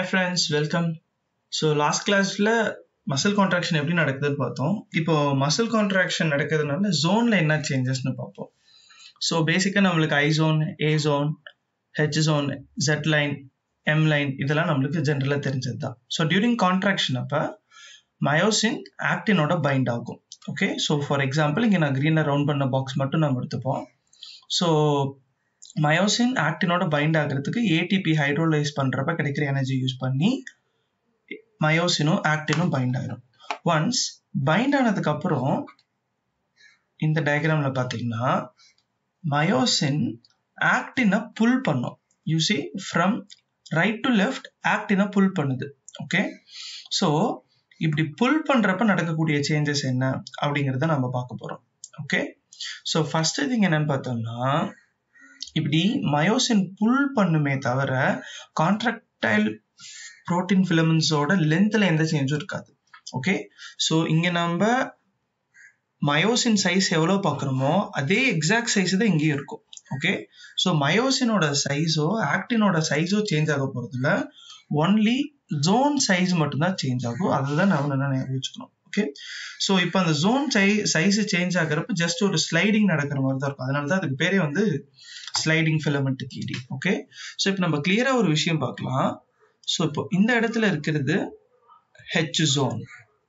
friends welcome so last கிளாஸில் muscle contraction எப்படி நடக்குதுன்னு பார்த்தோம் இப்போ மசில் கான்ட்ராக்ஷன் நடக்கிறதுனால ஜோனில் என்ன சேஞ்சஸ்னு பார்ப்போம் ஸோ பேசிக்காக நம்மளுக்கு I zone A zone H zone Z line M line இதெல்லாம் நம்மளுக்கு ஜென்ரலாக தெரிஞ்சது தான் ஸோ டியூரிங் கான்ட்ராக்ஷன் அப்போ மயோசின் ஆக்டினோட பைண்ட் ஆகும் ஓகே ஸோ ஃபார் எக்ஸாம்பிள் இங்கே நான் க்ரீனில் ரவுண்ட் பண்ண பாக்ஸ் மட்டும் நம்ம எடுத்துப்போம் ஸோ மயோசின் ஆக்டினோட பைண்ட் ஆகிறதுக்கு ஏடிபி ஹைட்ரோலைஸ் பண்ணுறப்ப கிடைக்கிற எனர்ஜி யூஸ் பண்ணி மயோசினும் ஆக்டினும் பைண்ட் ஆயிரும் ஒன்ஸ் பைண்ட் ஆனதுக்கு அப்புறம் இந்த டயக்ராம்ல பார்த்தீங்கன்னா மயோசின் ஆக்டினை புல் பண்ணும் you see from right to left ஆக்டினை புல் பண்ணுது ஓகே ஸோ இப்படி புல் பண்றப்ப நடக்கக்கூடிய சேஞ்சஸ் என்ன அப்படிங்கிறத நம்ம பார்க்க போறோம் ஓகே ஸோ ஃபர்ஸ்ட் திங் என்னன்னு பார்த்தோம்னா இப்படி மயோசின் புல் பண்ணுமே தவிர கான்ட்ராக்டைல் புரோட்டீன் ஃபிலமெண்ட்ஸோட லென்த்ல எந்த சேஞ்சும் இருக்காது ஓகே ஸோ இங்க நம்ம மயோசின் சைஸ் எவ்வளோ பார்க்குறோமோ அதே எக்ஸாக்ட் சைஸ் தான் இங்கேயும் இருக்கும் ஓகே ஸோ மயோசினோட சைஸோ ஆக்டினோட சைஸோ சேஞ்ச் ஆக போகிறதுல ஒன்லி ஜோன் சைஸ் மட்டும்தான் சேஞ்ச் ஆகும் அதுதான் நம்ம என்ன ஞாபகம் ஓகே ஸோ இப்போ அந்த ஜோன் சை சைஸ் சேஞ்ச் ஆகிறப்ப ஜஸ்ட் ஒரு ஸ்லைடிங் நடக்கிற மாதிரி தான் இருக்கும் அதனால தான் அதுக்கு பேரே வந்து ஸ்லைடிங் ஃபிலமெண்ட் கீடி ஓகே ஸோ இப்போ நம்ம கிளியரா ஒரு விஷயம் பார்க்கலாம் ஸோ இப்போ இந்த இடத்துல இருக்கிறது ஹெச் ஜோன்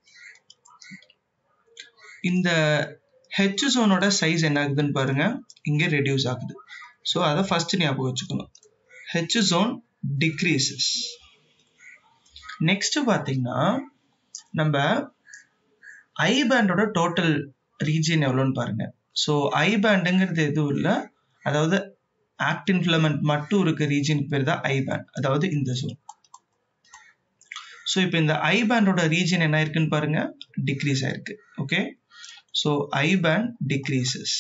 இந்த ஹெச் ஜோனோட சைஸ் என்ன ஆகுதுன்னு பாருங்க இங்கே ரெடியூஸ் ஆகுது ஸோ அதை ஃபர்ஸ்ட் ஞாபகம் வச்சுக்கணும் ஹெச் ஜோன் டிக்ரீசஸ் நெக்ஸ்ட் பார்த்தீங்கன்னா நம்ம ஐ பேண்டோட டோட்டல் ரீஜியன் எவ்வளோன்னு பாருங்க ஸோ ஐ பேண்டுங்கிறது எதுவும் இல்லை அதாவது ஆக்டின் ஃபிலமெண்ட் மட்டும் இருக்க ரீஜியனுக்கு பேர் தான் ஐ பேண்ட் அதாவது இந்த ஜோன் ஸோ இப்போ இந்த ஐ பேண்டோட ரீஜன் என்ன இருக்குன்னு பாருங்க டிக்ரீஸ் ஆயிருக்கு okay so I band decreases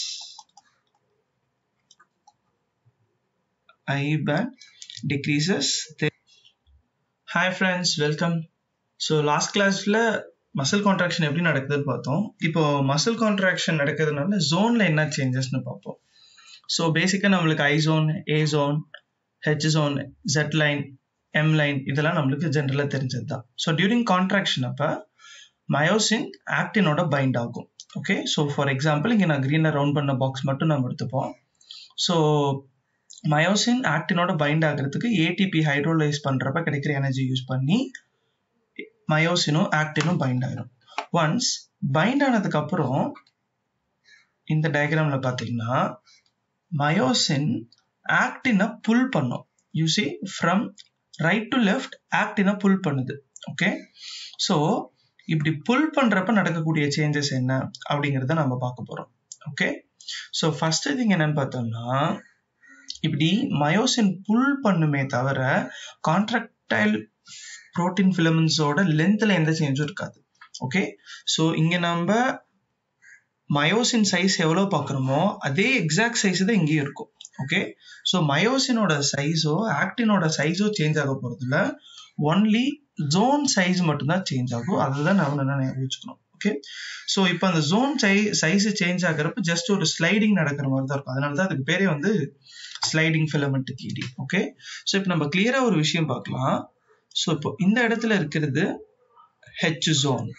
I band decreases hi friends welcome so last கிளாஸில் மசில் கான்ட்ராக்ஷன் எப்படி நடக்குதுன்னு பார்த்தோம் இப்போ மசில் கான்ட்ராக்ஷன் நடக்கிறதுனால ஜோனில் என்ன சேஞ்சஸ்னு பார்ப்போம் ஸோ பேசிக்காக நம்மளுக்கு I zone A zone H zone Z line M line இதெல்லாம் நம்மளுக்கு ஜென்ரலாக தெரிஞ்சது தான் ஸோ டியூரிங் கான்ட்ராக்ஷன் அப்போ மயோசின் ஆக்டினோட பைண்ட் ஆகும் ஓகே ஸோ ஃபார் எக்ஸாம்பிள் இங்கே நான் க்ரீனில் ரவுண்ட் பண்ண பாக்ஸ் மட்டும் நம்ம எடுத்துப்போம் ஸோ மயோசின் ஆக்டினோட பைண்ட் ஆகிறதுக்கு ஏடிபி ஹைட்ரோலைஸ் பண்ணுறப்ப கிடைக்கிற எனர்ஜி யூஸ் பண்ணி மயோசினும் ஆக்டினும் பைண்ட் ஆயிரும் ஒன்ஸ் பைண்ட் ஆனதுக்கு அப்புறம் இந்த டயக்ராம்ல பார்த்தீங்கன்னா மயோசின் ஆக்டினை புல் பண்ணும் you see from right to left ஆக்டினை புல் பண்ணுது ஓகே ஸோ இப்படி புல் பண்றப்ப நடக்கக்கூடிய சேஞ்சஸ் என்ன அப்படிங்கிறத நம்ம பார்க்க போறோம் ஓகே ஸோ ஃபர்ஸ்ட் திங் என்னன்னு பார்த்தோம்னா இப்படி மயோசின் புல் பண்ணுமே தவிர கான்ட்ராக்டைல் புரோட்டீன் ஃபிலமெண்ட்ஸோட லென்த்ல எந்த சேஞ்சும் இருக்காது ஓகே ஸோ இங்க நம்ம மயோசின் சைஸ் எவ்வளோ பார்க்குறோமோ அதே எக்ஸாக்ட் சைஸ் தான் இங்கேயும் இருக்கும் ஓகே ஸோ மயோசினோட சைஸோ ஆக்டினோட சைஸோ சேஞ்ச் ஆக போகிறதுல ஒன்லி ஜோன் சைஸ் மட்டும்தான் சேஞ்ச் ஆகும் அதுதான் நம்ம என்ன ஞாபகம் ஓகே ஸோ இப்போ அந்த ஜோன் சை சைஸ் சேஞ்ச் ஆகிறப்ப ஜஸ்ட் ஒரு ஸ்லைடிங் நடக்கிற மாதிரி தான் இருக்கும் அதனால தான் அதுக்கு பேரே வந்து ஸ்லைடிங் ஃபிலமெண்ட் கீடி ஓகே ஸோ இப்போ நம்ம கிளியரா ஒரு விஷயம் பார்க்கலாம் ஸோ இப்போ இந்த இடத்துல இருக்கிறது ஹெச் ஜோன்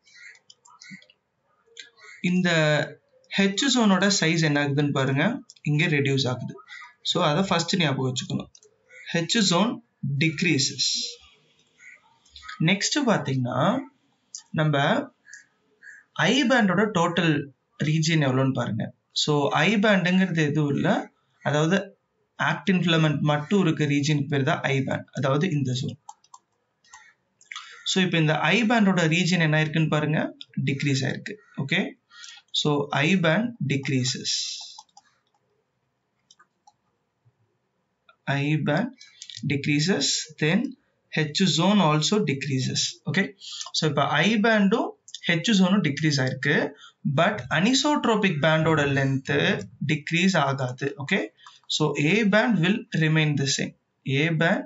இந்த ஹெச் ஜோனோட சைஸ் என்ன ஆகுதுன்னு பாருங்க இங்கே ரெடியூஸ் ஆகுது ஸோ அதை ஃபர்ஸ்ட் ஞாபகம் வச்சுக்கணும் ஹெச் ஜோன் டிக்ரீசஸ் நெக்ஸ்ட் பார்த்தீங்கன்னா நம்ம ஐ பேண்டோட டோட்டல் ரீஜியன் எவ்வளோன்னு பாருங்க ஸோ ஐ பேண்டுங்கிறது எதுவும் இல்லை அதாவது ஆக்டின் ஃபிலமெண்ட் மட்டும் இருக்க ரீஜியனுக்கு பேர் தான் ஐ பேண்ட் அதாவது இந்த ஜோன் ஸோ இப்போ இந்த ஐ பேண்டோட ரீஜன் என்ன இருக்குன்னு பாருங்க டிக்ரீஸ் ஆயிருக்கு okay so I band decreases I band decreases then H zone also decreases okay so I ஐ பேண்டும் ஹெச் ஜோனும் டிக்ரீஸ் ஆயிருக்கு பட் அனிசோட்ரோபிக் பேண்டோட லென்த் டிக்ரீஸ் ஆகாது okay so A band will remain the same A band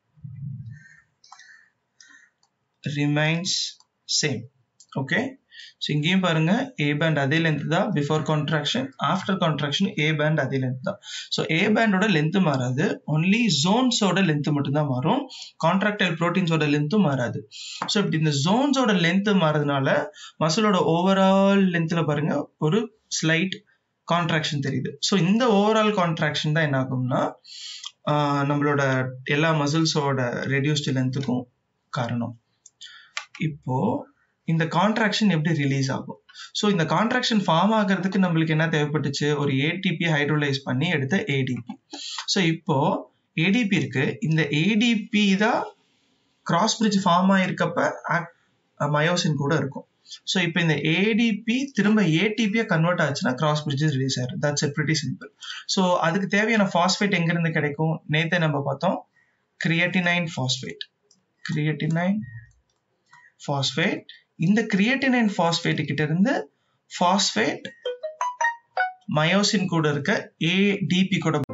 remains same okay so இங்கேயும் பாருங்க A band அதே length தான் before contraction after contraction A band அதே லென்த் தான் ஸோ ஏ பேண்டோட லென்த் மாறாது ஒன்லி ஜோன்ஸோட லென்த் மட்டும்தான் மாறும் கான்ட்ராக்டைல் ப்ரோட்டீன்ஸோட லென்த்தும் மாறாது ஸோ இப்படி இந்த ஜோன்ஸோட லென்த் மாறதுனால மசிலோட ஓவரால் லென்த்தில் பாருங்க ஒரு ஸ்லைட் கான்ட்ராக்ஷன் தெரியுது ஸோ இந்த ஓவரால் கான்ட்ராக்ஷன் தான் என்ன ஆகும்னா நம்மளோட எல்லா மசில்ஸோட ரெடியூஸ்டு லென்த்துக்கும் காரணம் இப்போ இந்த கான்ட்ராக்ஷன் எப்படி ரிலீஸ் ஆகும் ஸோ இந்த கான்ட்ராக்ஷன் ஃபார்ம் ஆகிறதுக்கு நம்மளுக்கு என்ன தேவைப்பட்டுச்சு ஒரு ஏடிபி ஹைட்ரோலைஸ் பண்ணி எடுத்த ஏடிபி ஸோ இப்போ ஏடிபி இருக்கு இந்த ஏடிபி தான் கிராஸ் பிரிட்ஜ் ஃபார்ம் ஆயிருக்கப்ப மயோசின் கூட இருக்கும் ஸோ இப்போ இந்த ஏடிபி திரும்ப ஏடிபியை கன்வெர்ட் ஆச்சுன்னா கிராஸ் பிரிட்ஜஸ் ரிலீஸ் ஆயிரும் that's it pretty simple so அதுக்கு தேவையான ஃபாஸ்பேட் எங்கிருந்து கிடைக்கும் நேத்தே நம்ம பார்த்தோம் கிரியட்டினைன் ஃபாஸ்பேட் கிரியட்டினைன் ஃபாஸ்பேட் இந்த கிரியட்டினைன் ஃபாஸ்பேட் கிட்ட இருந்து ஃபாஸ்பேட் மயோசின் கூட இருக்க ஏடிபி கூட